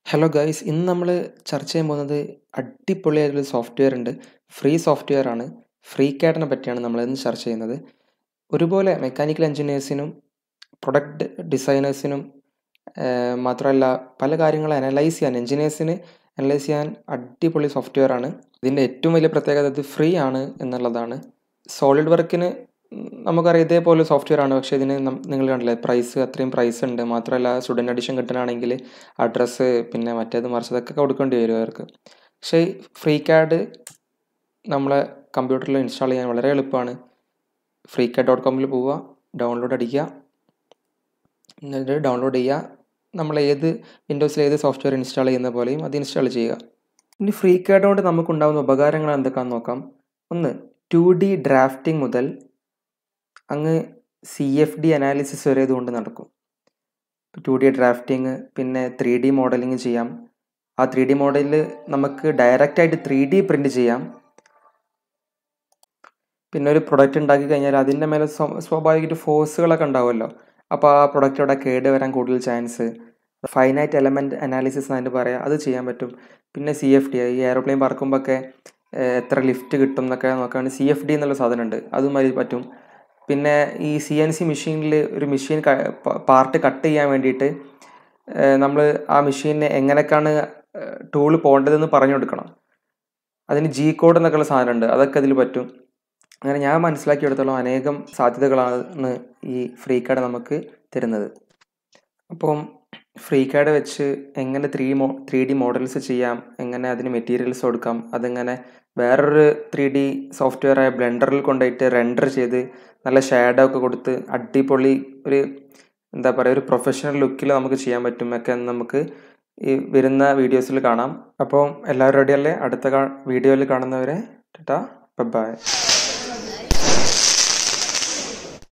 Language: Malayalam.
ഹലോ ഗൈസ് ഇന്ന് നമ്മൾ ചർച്ച ചെയ്യാൻ പോകുന്നത് അടിപൊളിയായിട്ടുള്ള സോഫ്റ്റ്വെയർ ഉണ്ട് ഫ്രീ സോഫ്റ്റ്വെയർ ആണ് ഫ്രീ കാഡിനെ പറ്റിയാണ് നമ്മൾ ഇന്ന് ചർച്ച ചെയ്യുന്നത് ഒരുപോലെ മെക്കാനിക്കൽ എഞ്ചിനീയേഴ്സിനും പ്രൊഡക്റ്റ് ഡിസൈനേഴ്സിനും മാത്രമല്ല പല കാര്യങ്ങളും അനലൈസ് ചെയ്യാൻ എഞ്ചിനീയേഴ്സിന് അനലൈസ് ചെയ്യാൻ അടിപൊളി സോഫ്റ്റ്വെയർ ആണ് ഇതിൻ്റെ ഏറ്റവും വലിയ പ്രത്യേകത ഇത് ഫ്രീ ആണ് എന്നുള്ളതാണ് സോളിഡ് വർക്കിന് നമുക്കറിയാം ഇതേപോലെ സോഫ്റ്റ്വെയർ ആണ് പക്ഷേ ഇതിന് നിങ്ങൾ കണ്ടില്ലേ പ്രൈസ് അത്രയും പ്രൈസ് ഉണ്ട് മാത്രമല്ല സ്റ്റുഡൻറ്റ് അഡീഷൻ കിട്ടണമെങ്കിൽ അഡ്രസ്സ് പിന്നെ മറ്റേത് മറിച്ചതൊക്കെ കൊടുക്കേണ്ടി വരും അവർക്ക് പക്ഷേ ഫ്രീ കാർഡ് നമ്മളെ കമ്പ്യൂട്ടറിൽ ഇൻസ്റ്റാൾ ചെയ്യാൻ വളരെ എളുപ്പമാണ് ഫ്രീ കാർഡ് ഡോട്ട് കോമിൽ പോവുക ഡൗൺലോഡ് അടിക്കുക എന്നിട്ട് ഡൗൺലോഡ് ചെയ്യുക നമ്മൾ ഏത് വിൻഡോസിൽ ഏത് സോഫ്റ്റ്വെയർ ഇൻസ്റ്റാൾ ചെയ്യുന്ന പോലെയും അത് ഇൻസ്റ്റാൾ ചെയ്യുക ഇനി ഫ്രീ കാർഡ് കൊണ്ട് നമുക്കുണ്ടാകുന്ന ഉപകാരങ്ങൾ എന്തൊക്കെയാണെന്ന് നോക്കാം ഒന്ന് ടു ഡി ഡ്രാഫ്റ്റിംഗ് മുതൽ അങ്ങ് സി എഫ് ഡി അനാലിസിസ് വരെ ഇതുകൊണ്ട് നടക്കും ടു ഡി ഡ്രാഫ്റ്റിംഗ് പിന്നെ ത്രീ ഡി മോഡലിംഗ് ചെയ്യാം ആ ത്രീ ഡി മോഡലിൽ നമുക്ക് ഡയറക്റ്റ് ആയിട്ട് ത്രീ ഡി പ്രിൻറ്റ് ചെയ്യാം പിന്നെ ഒരു പ്രൊഡക്റ്റ് ഉണ്ടാക്കി കഴിഞ്ഞാൽ അതിൻ്റെ മേലെ സ്വാഭാവികമായിട്ട് ഫോഴ്സുകളൊക്കെ ഉണ്ടാവുമല്ലോ അപ്പോൾ ആ പ്രൊഡക്റ്റ് അവിടെ കേട് വരാൻ കൂടുതൽ ചാൻസ് ഫൈനൈറ്റ് എലമെൻറ്റ് അനാലിസിസ് എന്നായിട്ട് പറയാം അത് ചെയ്യാൻ പറ്റും പിന്നെ സി എഫ് ഡി ഈ എയറോപ്ലെയിൻ പറക്കുമ്പോഴൊക്കെ എത്ര ലിഫ്റ്റ് കിട്ടും എന്നൊക്കെ നോക്കുകയാണെങ്കിൽ സി എഫ് ഡി എന്നുള്ള സാധനമുണ്ട് അതും അതിൽ പറ്റും പിന്നെ ഈ സി എൻ സി മെഷീനിൽ ഒരു മെഷീൻ പാർട്ട് കട്ട് ചെയ്യാൻ വേണ്ടിയിട്ട് നമ്മൾ ആ മെഷീനെ എങ്ങനെയൊക്കെയാണ് ടൂൾ പോകേണ്ടതെന്ന് പറഞ്ഞു കൊടുക്കണം അതിന് ജി കോഡ് എന്നൊക്കെയുള്ള സാധനമുണ്ട് അതൊക്കെ അതിൽ പറ്റും അങ്ങനെ ഞാൻ മനസ്സിലാക്കിയെടുത്തോളം അനേകം സാധ്യതകളാണ് ഈ ഫ്രീ കാർഡ് നമുക്ക് തരുന്നത് അപ്പം ഫ്രീ കാർഡ് വെച്ച് എങ്ങനെ ത്രീ മോ ത്രീ ഡി മോഡൽസ് ചെയ്യാം എങ്ങനെ അതിന് മെറ്റീരിയൽസ് കൊടുക്കാം അതെങ്ങനെ വേറൊരു ത്രീ ഡി സോഫ്റ്റ്വെയറായ ബ്ലെൻഡറിൽ കൊണ്ടുപോയിട്ട് റെൻഡർ ചെയ്ത് നല്ല ഷാഡോ ഒക്കെ കൊടുത്ത് അടിപൊളി ഒരു എന്താ പറയുക ഒരു പ്രൊഫഷണൽ ലുക്കിൽ നമുക്ക് ചെയ്യാൻ പറ്റും ഒക്കെ നമുക്ക് ഈ വരുന്ന വീഡിയോസിൽ കാണാം അപ്പോൾ എല്ലാവരും റെഡിയല്ലേ അടുത്ത വീഡിയോയിൽ കാണുന്നവരെ ടാ ബൈ